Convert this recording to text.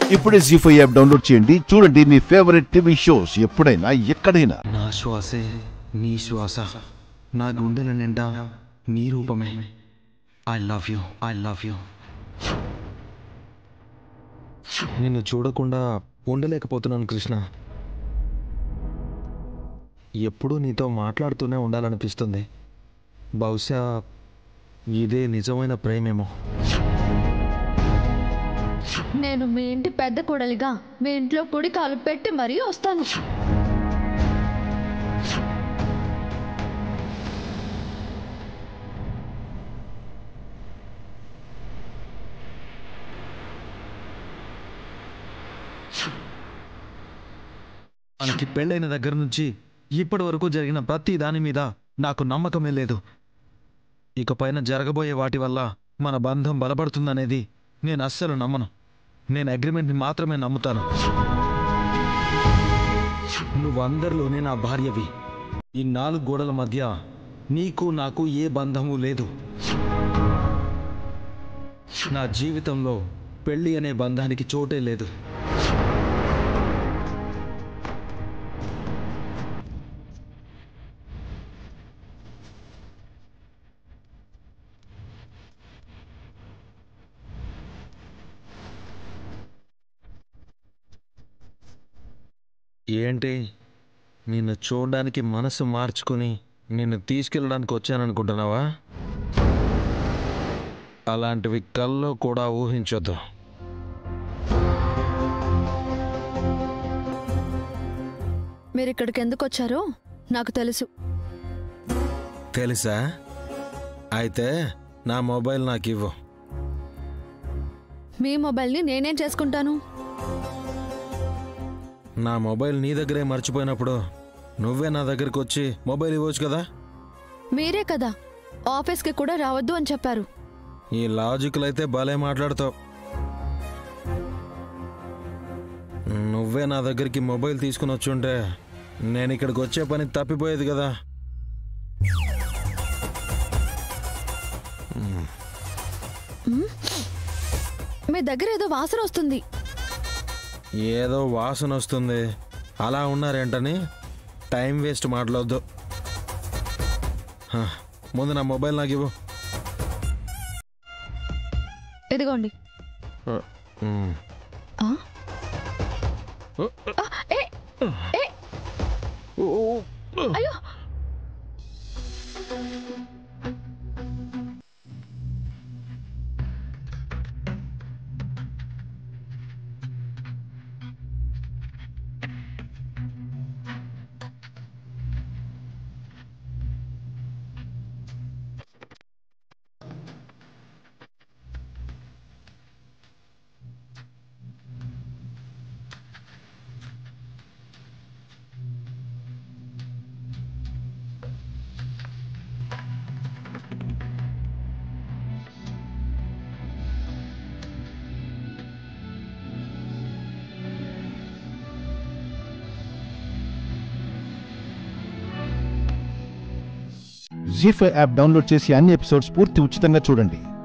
ఇప్పుడే G five app download చేయండి చూడండి మీ ఫేవరెట్ టీవీ షోస్ ఎప్పుడైనా ఎక్కడైనా నా శ్వాసే నీ శ్వాస నా గుండెల నిండా నీ రూపమే I love you I love you నిన్ను చూడకుండా ఉండలేకపోతున్నాను కృష్ణ ఎప్పుడూ నీతో మాట్లాడుతూనే ఉండాలనిపిస్తుంది బహుశా ఇదే నిజమైన ప్రేమేమో నేను మీ ఇంటి పెద్ద కూడలిగా మీ ఇంట్లో కుడి కాలు పెట్టి మరీ వస్తాను మనకి పెళ్ళైన దగ్గర నుంచి ఇప్పటి వరకు జరిగిన ప్రతి దాని మీద నాకు నమ్మకమే లేదు ఇకపైన జరగబోయే వాటి వల్ల మన బంధం బలపడుతుందనేది నేను అస్సలు నమ్మను నేను అగ్రిమెంట్ని మాత్రమే నమ్ముతాను నువ్వు అందరిలోనే నా భార్యవి ఈ నాలుగు గోడల మధ్య నీకు నాకు ఏ బంధము లేదు నా జీవితంలో పెళ్ళి అనే బంధానికి చోటే లేదు ఏంటి నిన్ను చూడడానికి మనసు మార్చుకుని నిన్ను తీసుకెళ్ళడానికి వచ్చాననుకుంటున్నావా అలాంటివి కల్లో కూడా ఊహించొద్దు మీరు ఇక్కడికి ఎందుకు వచ్చారో నాకు తెలుసు తెలుసా అయితే నా మొబైల్ నాకు ఇవ్వు మీ మొబైల్ని నేనేం చేసుకుంటాను నా మొబైల్ నీ దగ్గరే మర్చిపోయినప్పుడు నువ్వే నా దగ్గరికి వచ్చి మొబైల్ ఇవ్వచ్చు కదా మీరే కదా ఆఫీస్కి కూడా రావద్దు అని చెప్పారు ఈ లాజికల్ అయితే భలే మాట్లాడతావు నువ్వే నా దగ్గరికి మొబైల్ తీసుకుని వచ్చుంటే నేను ఇక్కడికి వచ్చే పని తప్పిపోయేది కదా మీ దగ్గర ఏదో వాసన వస్తుంది ఏదో వాసన వస్తుంది అలా ఉన్నారేంటని టైం వేస్ట్ మాట్లాడొద్దు హ, ముందు నా మొబైల్ నాకు ఇవ్వు ఇదిగోండి ఉమ్. ఆ? ఆ, ఏ, ఏ, అయ్యో జీ ఫైవ్ యాప్ డౌన్లోడ్ చేసి అన్ని ఎపిసోడ్స్ పూర్తి ఉచితంగా చూడండి